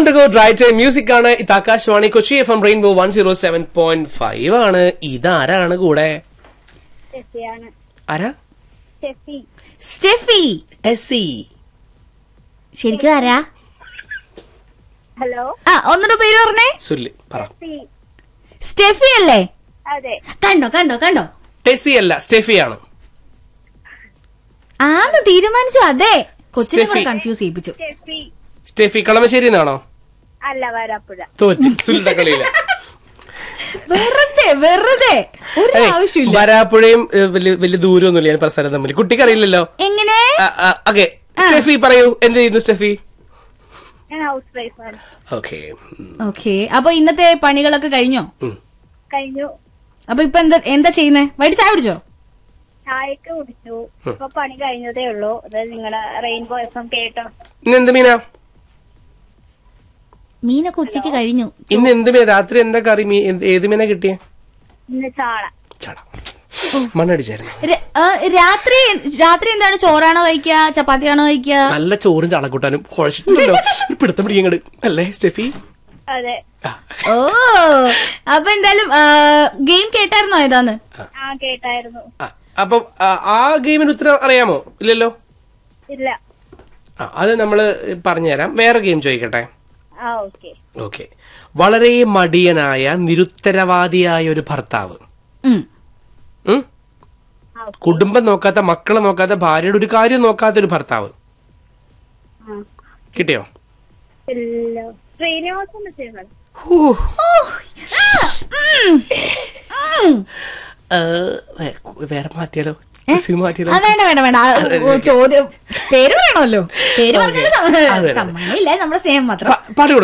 To go dry time music ആണ് ഇത് Akashvani Kochi F M rainbow one zero seven point five ആണ് ഇതാരാണ് കൂടെ ഷെഫിയാണ് ആരാ ഷെഫി സ്റ്റെഫി എസ്സി ശരിക്കും ആരാ ഹലോ ആ ഒന്നുകൂടെ പേര് പറഞ്ഞേ സുല്ലി പറ ഷെഫി സ്റ്റെഫി അല്ലേ അതെ കണ്ടോ കണ്ടോ കണ്ടോ ടെസ്സി അല്ല സ്റ്റെഫി ആണ് ആന്ന് തീരുമാനിച്ചു അതെ കൊച്ചിനെ കൂടെ സ്റ്റെഫി. കൺഫ്യൂസ് ചെയ്യിപ്പിച്ചു ഷെഫി സ്റ്റെഫി കളമശ്ശേരി എന്നാണോ അല്ല വരാപ്പുഴ തോറ്റി സുല്ലിയുടെ കളിയില്ല വെറുതെ വെറുതെ ഒരു ഏയ്, ആവശ്യമില്ല വരാപ്പുഴയും ഏഹ്, വലിയ വലിയ ദൂരമൊന്നുമില്ല ഞാൻ സ്ഥലം തമ്മിൽ കുട്ടിക്ക് അറിയില്ലല്ലോ എങ്ങനെ ഓക്കെ സ്റ്റെഫി പറയൂ എന്ത് ചെയ്യുന്നു സ്റ്റെഫി ഞാൻ ഹൗസ് വൈഫാണ് ഓക്കെ ഓക്കെ അപ്പൊ ഇന്നത്തെ പണികളൊക്കെ കഴിഞ്ഞോ കഴിഞ്ഞു അപ്പൊ ഇപ്പൊ എന്താ എന്താ ചെയ്യുന്നേ വൈകിട്ട് ചായ കുടിച്ചോ ചായക്ക് കുടിച്ചു ഇപ്പൊ പണി കഴിഞ്ഞതേ ഉള്ളൂ അത് നിങ്ങളെ റെയിൻബോ എഫ് എം കേട്ടോ ഇന്ന് എന്ത് മീനാ മീനൊക്കെ ഉച്ചക്ക് കഴിഞ്ഞു ഇന്ന് എന്ത് മീന രാത്രി എന്താ കറി മീ എന്ത്- ഏത് മീനാ കിട്ടിയേ ഇന്ന് ചാള ചട മണ്ണടിച്ചായിരുന്നു ര- ആ, രാത്രി രാത്രി എന്താണ് ചോറാണോ കഴിക്കുക ചപ്പാത്തിയാണോ കഴിക്കുക നല്ല ചോറും ചടക്കൂട്ടാനും കുഴച്ചിട്ടുണ്ടല്ലോ ഒരു പിടുത്തം പിടിക്കങ്ങട് അല്ലേ സ്റ്റെഫി അതെ ആ, ഓ അപ്പൊ എന്തായാലും ഗെയിം കേട്ടായിരുന്നോ ഏതാന്ന് ആ കേട്ടായിരുന്നു ആ, അപ്പം ആ, ആ ഗെയിമിന് ഉത്തരം അറിയാമോ ഇല്ലല്ലോ ഇല്ല ആ അത് നമ്മൾ പറഞ്ഞുതരാം വേറെ ഗെയിം ചോദിക്കട്ടെ ആ ഓക്കെ ഓക്കെ വളരെ മടിയനായ നിരുത്തരവാദിയായ ഒരു ഭർത്താവ് ഉം. ഉം? ആ ഓക്കെ കുടുംബം നോക്കാത്ത മക്കളെ നോക്കാത്ത ഭാര്യയുടെ ഒരു കാര്യം നോക്കാത്ത ഒരു ഭർത്താവ് ആ കിട്ടിയോ ഇല്ല ശ്രീനിവാസന്റെ ചെയ്യുന്നത് ഹൂ. ഓ, ആ, ഉം, ഉം. ഏ, വേ- വേറെ മാറ്റിയാലോ സിനിമ മാറ്റിയാലോ ആ, വേണ്ട വേണ്ട വേണ്ട ആ, ഓ, ചോദ്യം പേര് പറയണമല്ലോ പേര് ഓക്കേ. പറഞ്ഞാലും അത് സമ്മ- വേണ്ട. സമ്മതമില്ല നമ്മുടെ സ്നേഹം മാത്രം പാ- പാട്ട് കൊടുക്ക്.